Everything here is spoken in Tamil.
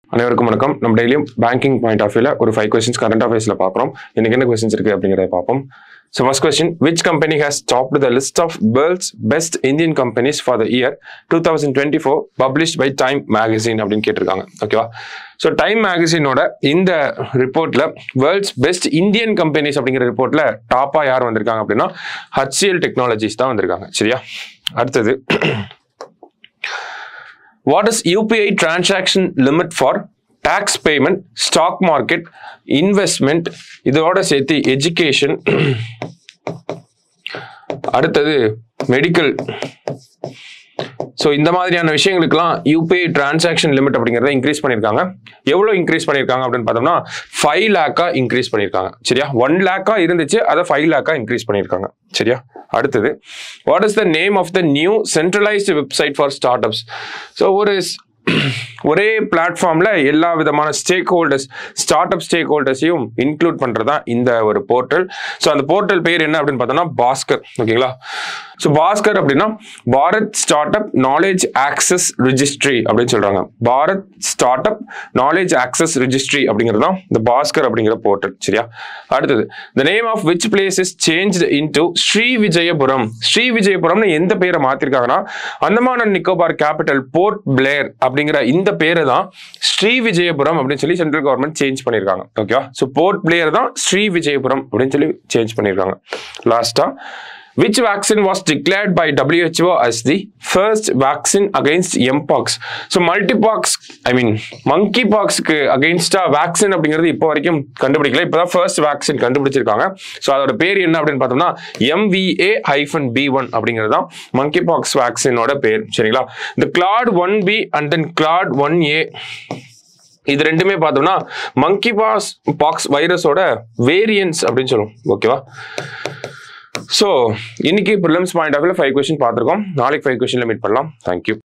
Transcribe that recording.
அனைவருக்கும் வணக்கம் நம்ம டெய்லியும் பேங்கிங் பாயிண்ட் ஆஃப் வியூல ஒரு ஃபைவ் கொஸ்டின்ஸ் கரண்ட் அஃபேர்ஸ்ல பார்க்குறோம் இன்னைக்கு என்ன கொஸ்டின்ஸ் இருக்கு அப்படிங்கிறத பார்ப்போம் so first question which company has top the list of world's best Indian companies for the year two thousand twenty four published by Time magazine அப்படின்னு கேட்டிருக்காங்க ஓகேவா ஸோ டைம் மேகசினோட இந்த ரிப்போர்ட்ல வேர்ல்ட்ஸ் பெஸ்ட் இந்தியன் கம்பெனிஸ் அப்படிங்கிற ரிப்போர்ட்ல டாப்பா யார் வந்திருக்காங்க அப்படின்னா ஹச்சிஎல் டெக்னாலஜிஸ் தான் வந்திருக்காங்க சரியா அடுத்தது what is UPI transaction limit for tax payment, stock market, investment இதோட சேர்த்து எஜுகேஷன் அடுத்தது மெடிக்கல் ஸோ இந்த மாதிரியான விஷயங்களுக்குலாம் யூபிஐ டிரான்சாக்ஷன் லிமிட் அப்படிங்கிறத இன்க்ரீஸ் பண்ணியிருக்காங்க எவ்வளோ இன்க்ரீஸ் பண்ணியிருக்காங்க அப்படின்னு பார்த்தோம்னா ஃபைவ் லேக்கா இன்க்ரீஸ் பண்ணியிருக்காங்க சரியா ஒன் லேக்கா இருந்துச்சு அதை ஃபைவ் லேக்கா இன்க்ரீஸ் பண்ணியிருக்காங்க சரியா அடுத்தது what is the name of the new centralised website for startups so ஒரு ஒரே பிளாட்ஃபார்ம்ல எல்லா விதமான ஸ்டேக் ஹோல்டர்ஸ் ஸ்டார்ட் அப் ஸ்டேக் ஹோல்டர்ஸையும் இன்க்ளூட் பண்றதா இந்த ஒரு போர்ட்டல் ஸோ அந்த போர்ட்டல் பேர் என்ன அப்படின்னு பார்த்தோம்னா பாஸ்கர் ஓகேங்களா ஸோ பாஸ்கர் அப்படின்னா Bharat startup knowledge access registry அப்படின்னு சொல்றாங்க Bharat startup knowledge access registry அப்படிங்கிறது தான் இந்த பாஸ்கர் அப்படிங்கிற போர்ட்டல் சரியா அடுத்தது the name of which place is change into Sri Vijayapuram Sri விஜயபுரம்னு எந்த பேரை மாத்திருக்காங்கன்னா Andaman and Nicobar capital Port Blair அப்படிங்கிற இந்த பேரை தான் ஸ்ரீ விஜயபுரம் அப்படின்னு சொல்லி சென்ட்ரல் கவர்மெண்ட் சேஞ்ச் பண்ணியிருக்காங்க ஓகேவா ஸோ போர்ட் பிளேயர் தான் ஸ்ரீ விஜயபுரம் அப்படின்னு சொல்லி சேஞ்ச் பண்ணியிருக்காங்க லாஸ்டா which vaccine was declared by WHO as the first vaccine against mpox so multipox i mean monkeypoxக்கு அகைன்ஸ்டா வேக்சின் அப்படிங்கிறது இப்போ வரைக்கும் கண்டுபிடிக்கல இப்போதான் ஃபர்ஸ்ட் வேக்சின் கண்டுபிடிச்சிருக்காங்க ஸோ அதோட பேர் என்ன அப்படின்னு பார்த்தோம்னா எம்விஏ ஹைஃபன் பி ஒன் அப்படிங்கிறது தான் மங்கிபாக்ஸ் வேக்சினோட பேர் சரிங்களா இந்த clade one B and then clade one A இது ரெண்டுமே பார்த்தோம்னா மங்கி பாஸ் பாக்ஸ் வைரஸோட வேரியன்ஸ் அப்படின்னு சொல்லுவோம் ஓகேவா ஸோ இன்னைக்கு prelims point of five question பார்த்துருக்கோம் நாளைக்கு ஃபைவ் கொஸ்டின்ல மீட் பண்ணலாம் தேங்க்யூ